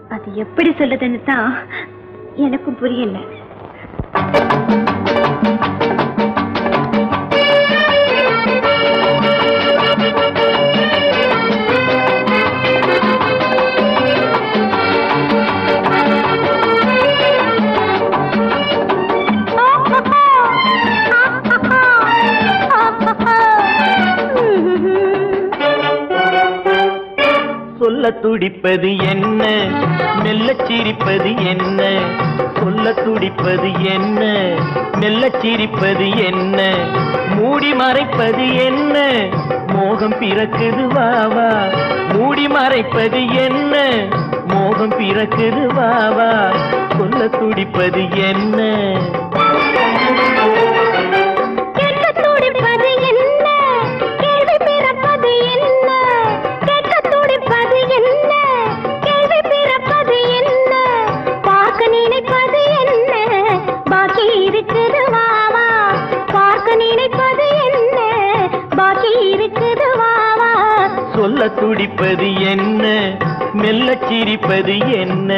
அது எப்படி சொல்லுதுன்னு தான் எனக்கும் புரியல சொல்ல துடிப்பது என்ன மெல்ல சிரிப்பது என்ன சொல்ல துடிப்பது என்ன மெல்ல சிரிப்பது என்ன மூடி மறைப்பது என்ன மோகம் பிறக்குது வா வா மூடி மறைப்பது என்ன மோகம் பிறக்குது வா வா சொல்ல துடிப்பது என்ன கேட்க துடிப்பது என்ன கேள்வி பிறப்பது என்ன கேட்க துடிப்பது என்ன கேள்வி பிறப்பது என்ன பார்க்க நினைப்பது என்ன பாக்கி இருக்குது வாவா பார்க்க நினைப்பது என்ன பாக்கி இருக்குது வாவா சொல்ல துடிப்பது என்ன மெல்ல சிரிப்பது என்ன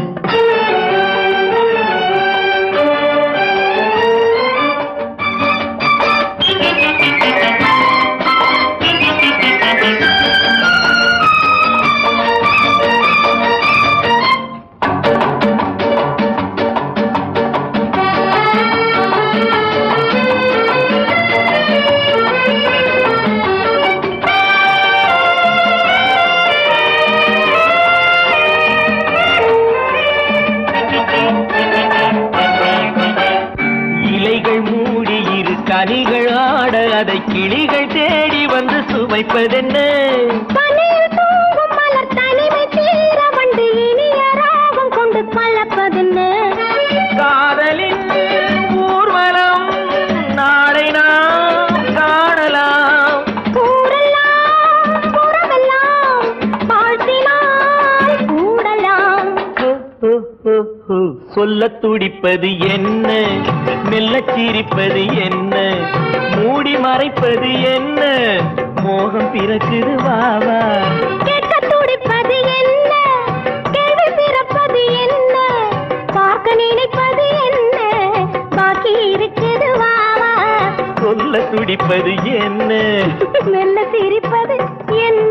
இலைகள் மூடி இரு கனிகள் ஆட அதை கிளிகள் தேடி வந்து சுவைப்பதென்ன பனியில் தூங்கும் மலர் தனிமை தீர வண்டு இனிய ராகம் கொண்டு கலப்பதுன்னு காதலின் ஊர்வலம் நாளை நாம் காணலாம் கூறலாம் புறமெல்லாம் வாழ்த்தினால் கூடலாம் ஹோ, ஹோ, ஹோ, ஹோ. சொல்ல துடிப்பது என்ன மெல்ல சிரிப்பது என்ன மூடி மறைப்பது என்ன மோகம் பிறக்குது வா வா கேட்க துடிப்பது என்ன கேள்வி பிறப்பது என்ன பார்க்க நினைப்பது என்ன பாக்கி இருக்குது வாவா சொல்ல துடிப்பது என்ன மெல்ல சிரிப்பது என்ன